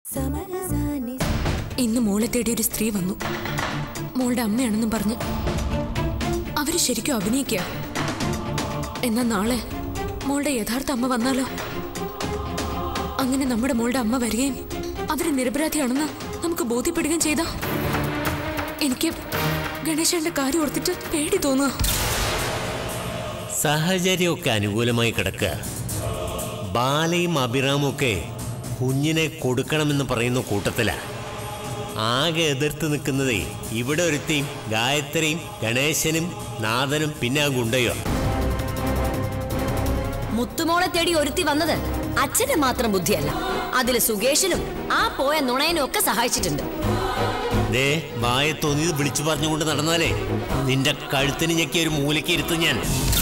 ഇന്ന് മോളെ തേടി ഒരു സ്ത്രീ വന്നു മോളുടെ അമ്മയാണെന്നും പറഞ്ഞ് അവര് ശരിക്കും അഭിനയിക്കുക എന്നാ നാളെ മോളുടെ യഥാർത്ഥ അമ്മ വന്നാലോ അങ്ങനെ നമ്മുടെ മോളുടെ അമ്മ വരികയും അവര് നിരപരാധിയാണെന്ന് നമുക്ക് ബോധ്യപ്പെടുകയും ചെയ്താ എനിക്ക് ഗണേശന്റെ കാര്യം ഓർത്തിട്ട് പേടി തോന്നുക സാഹചര്യമൊക്കെ അനുകൂലമായി കിടക്കുക ബാലയും അഭിറാമും ഒക്കെ കുഞ്ഞിനെ കൊടുക്കണമെന്ന് പറയുന്ന കൂട്ടത്തിലാ ആകെ എതിർത്ത് നിൽക്കുന്നതേ ഇവിടെ ഒരുത്തിയും ഗായത്രിയും ഗണേശനും നാഥനും പിന്നെ ആ ഗുണ്ടയോ മുത്തുമോളെ തേടി ഒരുത്തി വന്നത് അച്ഛന്റെ മാത്രം ബുദ്ധിയല്ല അതില് സുകേഷിനും ആ പോയ നുണയനും ഒക്കെ സഹായിച്ചിട്ടുണ്ട് ദേ വായ തോന്നിയത് വിളിച്ചു പറഞ്ഞുകൊണ്ട് നടന്നാലേ നിന്റെ കഴുത്തിന് ഞെക്കി ഒരു മൂലയ്ക്ക് ഇരുത്തും ഞാൻ